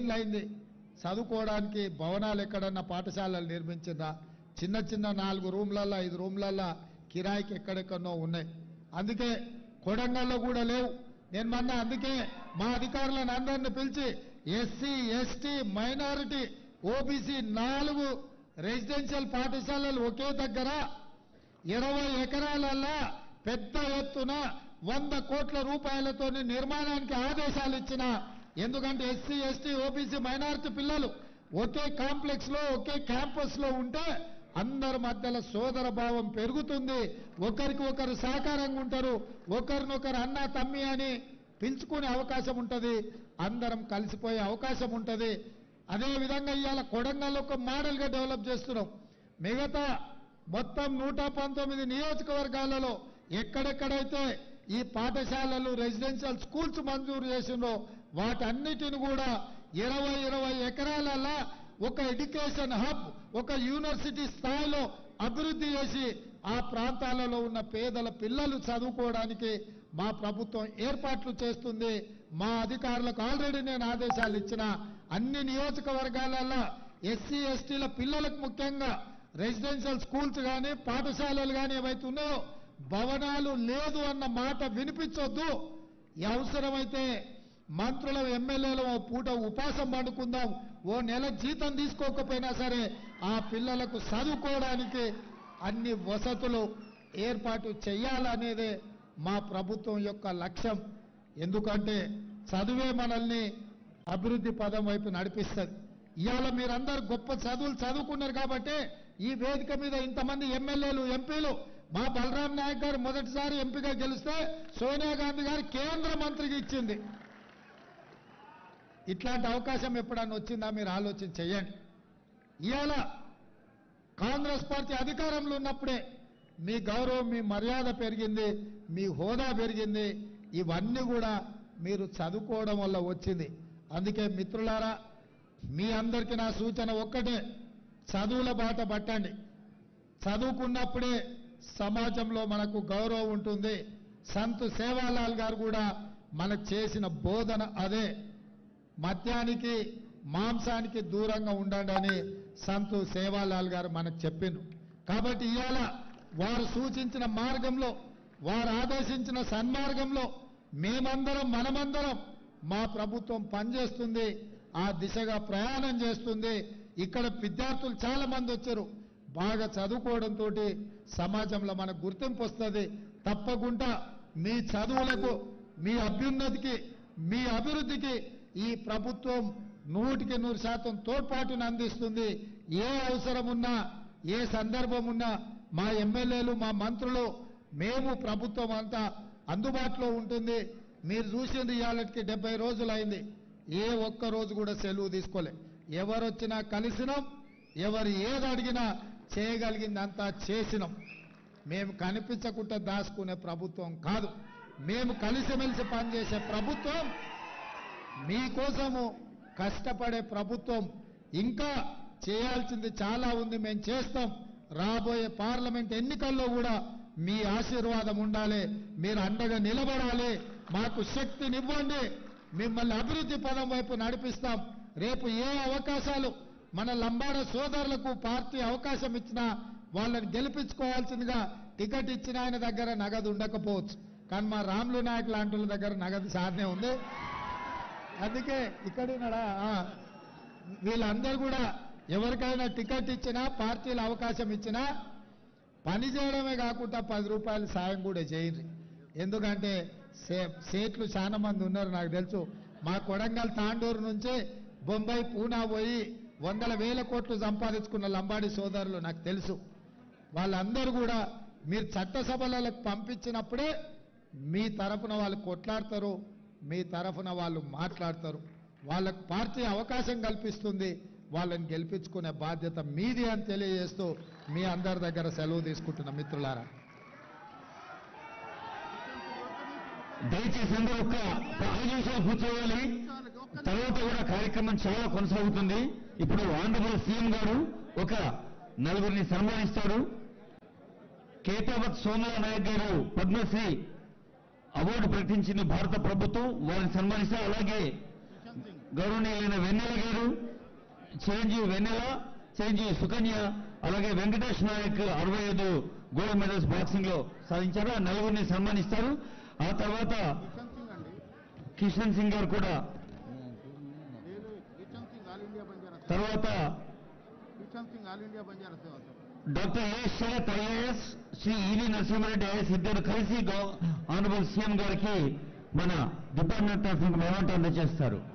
ఏళ్ళు అయింది చదువుకోవడానికి భవనాలు ఎక్కడన్నా పాఠశాలలు నిర్మించిందా చిన్న చిన్న నాలుగు రూమ్లల్లో ఐదు రూమ్లల్లో కిరాయికి ఎక్కడెక్కడో ఉన్నాయి అందుకే కొడంగల్లో కూడా లేవు నేను మొన్న అందుకే మా అధికారులను అందరిని పిలిచి ఎస్సీ ఎస్టీ మైనారిటీ ఓబీసీ నాలుగు రెసిడెన్షియల్ పాఠశాలలు ఒకే దగ్గర ఇరవై ఎకరాలల్లా పెద్ద ఎత్తున వంద కోట్ల రూపాయలతో నిర్మాణానికి ఆదేశాలు ఇచ్చిన ఎందుకంటే ఎస్సీ ఎస్టీ ఓబీసీ మైనారిటీ పిల్లలు ఒకే కాంప్లెక్స్ లో ఒకే క్యాంపస్ లో ఉంటే అందరి మధ్యలో సోదర భావం పెరుగుతుంది ఒకరికి ఒకరు సహకారంగా ఉంటారు ఒకరినొకరు అన్న తమ్మి అని పిలుచుకునే అవకాశం ఉంటుంది అందరం కలిసిపోయే అవకాశం ఉంటుంది అదే విధంగా ఇవాళ కొడంగల్ ఒక మోడల్గా డెవలప్ చేస్తున్నాం మిగతా మొత్తం నూట పంతొమ్మిది నియోజకవర్గాలలో ఎక్కడెక్కడైతే ఈ పాఠశాలలు రెసిడెన్షియల్ స్కూల్స్ మంజూరు చేసిందో వాటన్నిటిని కూడా ఇరవై ఇరవై ఎకరాలలో ఒక ఎడ్యుకేషన్ హబ్ ఒక యూనివర్సిటీ స్థాయిలో అభివృద్ధి చేసి ఆ ప్రాంతాలలో ఉన్న పేదల పిల్లలు చదువుకోవడానికి మా ప్రభుత్వం ఏర్పాట్లు చేస్తుంది మా అధికారులకు ఆల్రెడీ నేను ఆదేశాలు ఇచ్చిన అన్ని నియోజకవర్గాలలో ఎస్సీ ఎస్టీల పిల్లలకు ముఖ్యంగా రెసిడెన్షియల్ స్కూల్స్ కానీ పాఠశాలలు కానీ ఏవైతే ఉన్నాయో భవనాలు లేదు అన్న మాట వినిపించొద్దు ఈ అవసరమైతే మంత్రుల ఎమ్మెల్యేలు ఓ పూట ఉపాసం పండుకుందాం ఓ నెల జీతం తీసుకోకపోయినా సరే ఆ పిల్లలకు చదువుకోవడానికి అన్ని వసతులు ఏర్పాటు చేయాలనేదే మా ప్రభుత్వం యొక్క లక్ష్యం ఎందుకంటే చదువే మనల్ని అభివృద్ధి పదం వైపు నడిపిస్తుంది ఇవాళ మీరందరూ గొప్ప చదువులు చదువుకున్నారు కాబట్టి ఈ వేదిక మీద ఇంతమంది ఎమ్మెల్యేలు ఎంపీలు మా బలరాం నాయక్ గారు మొదటిసారి ఎంపీగా గెలిస్తే సోనియా గాంధీ గారు కేంద్ర మంత్రికి ఇచ్చింది ఇట్లాంటి అవకాశం ఎప్పుడన్నా వచ్చిందా మీరు ఆలోచన చేయండి ఇవాళ కాంగ్రెస్ పార్టీ అధికారంలో ఉన్నప్పుడే మీ గౌరవం మీ మర్యాద పెరిగింది మీ హోదా పెరిగింది ఇవన్నీ కూడా మీరు చదువుకోవడం వల్ల వచ్చింది అందుకే మిత్రులారా మీ అందరికీ నా సూచన ఒక్కటే చదువుల బాట పట్టండి చదువుకున్నప్పుడే సమాజంలో మనకు గౌరవం ఉంటుంది సంత్ సేవాలాల్ గారు కూడా మనకు చేసిన బోధన అదే మద్యానికి మాంసానికి దూరంగా ఉండండి అని సంతు సేవాలాల్ గారు మనకు చెప్పిండు కాబట్టి ఇవాళ వారు సూచించిన మార్గంలో వారు ఆదేశించిన సన్మార్గంలో మేమందరం మనమందరం మా ప్రభుత్వం పనిచేస్తుంది ఆ దిశగా ప్రయాణం చేస్తుంది ఇక్కడ విద్యార్థులు చాలా మంది వచ్చారు బాగా చదువుకోవడంతో సమాజంలో మనకు గుర్తింపు వస్తుంది తప్పకుండా మీ చదువులకు మీ అభ్యున్నతికి మీ అభివృద్ధికి ఈ ప్రభుత్వం నూటికి నూరు శాతం తోడ్పాటును అందిస్తుంది ఏ అవసరం ఉన్నా ఏ సందర్భం ఉన్నా మా ఎమ్మెల్యేలు మా మంత్రులు మేము ప్రభుత్వం అంతా అందుబాటులో ఉంటుంది మీరు చూసింది ఇవాళకి డెబ్బై రోజులు అయింది ఏ ఒక్క రోజు కూడా సెలవు తీసుకోలే ఎవరు వచ్చినా కలిసినాం ఎవరు ఏది అడిగినా చేయగలిగిందంతా చేసినాం మేము కనిపించకుండా దాచుకునే ప్రభుత్వం కాదు మేము కలిసిమెలిసి పనిచేసే ప్రభుత్వం మీకోసము కష్టపడే ప్రభుత్వం ఇంకా చేయాల్సింది చాలా ఉంది మేము చేస్తాం రాబోయే పార్లమెంట్ ఎన్నికల్లో కూడా మీ ఆశీర్వాదం ఉండాలి మీరు అండగా నిలబడాలి మాకు శక్తినివ్వండి మిమ్మల్ని అభివృద్ధి పదం వైపు నడిపిస్తాం రేపు ఏ అవకాశాలు మన లంబాడ సోదరులకు పార్టీ అవకాశం ఇచ్చినా వాళ్ళని గెలిపించుకోవాల్సిందిగా టికెట్ ఇచ్చిన ఆయన దగ్గర నగదు ఉండకపోవచ్చు కానీ మా రాములు నాయక్ లాంటి వాళ్ళ దగ్గర నగదు సాధనే ఉంది అందుకే ఇక్కడున్నాడా ఆ, వీళ్ళందరూ కూడా ఎవరికైనా టికెట్ ఇచ్చినా పార్టీలు అవకాశం ఇచ్చినా పని చేయడమే కాకుండా పది రూపాయలు సాయం కూడా చేయండి ఎందుకంటే సే- సేట్లు చాలా మంది ఉన్నారు నాకు తెలుసు మా కొడంగల్ తాండూరు నుంచి బొంబాయి పూనా పోయి వందల వేల కోట్లు సంపాదించుకున్న లంబాడి సోదరులు నాకు తెలుసు వాళ్ళందరూ కూడా మీరు చట్టసభలకు పంపించినప్పుడే మీ తరఫున వాళ్ళు కొట్లాడతారు మీ తరఫున వాళ్ళు మాట్లాడతారు వాళ్ళకు పార్టీ అవకాశం కల్పిస్తుంది వాళ్ళని గెలిపించుకునే బాధ్యత మీది అని తెలియజేస్తూ మీ అందరి దగ్గర సెలవు తీసుకుంటున్న మిత్రులారా దయచేసి అందరూ ఒక్క ఐదు నిమిషాలు కూర్చోవాలి తర్వాత కూడా కార్యక్రమం చాలా కొనసాగుతుంది ఇప్పుడు ఆంధ్రప్రదేశ్ సీఎం గారు ఒక నలుగురిని సన్మానిస్తారు కేతావత్ సోమల నాయక్ గారు పద్మశ్రీ అవార్డు ప్రకటించిన భారత ప్రభుత్వం వారిని సన్మానిస్తారు అలాగే గౌరవనీయులైన వెన్నెల గారు చిరంజీవి వెన్నెల చిరంజీవి సుకన్య అలాగే వెంకటేష్ నాయక్ అరవై ఐదు గోల్డ్ మెడల్స్ బాక్సింగ్ లో సాధించారు ఆ నలుగురిని సన్మానిస్తారు ఆ తర్వాత కిషన్ సింగ్ అండి కిషన్ సింగ్ గారు కూడా లేదు కిషన్ సింగ్ ఆల్ ఇండియా బంజారా సేవ తర్వాత Kishan Singh all India Banjara Seva sir doctor A Sharath IAS Shri E V Narasimha Reddy IAS ఇద్దరు కలిసి ఆనరబుల్ సీఎం గారికి మన డిపార్ట్మెంట్ ఆఫ్ మెమంట్ అందజేస్తారు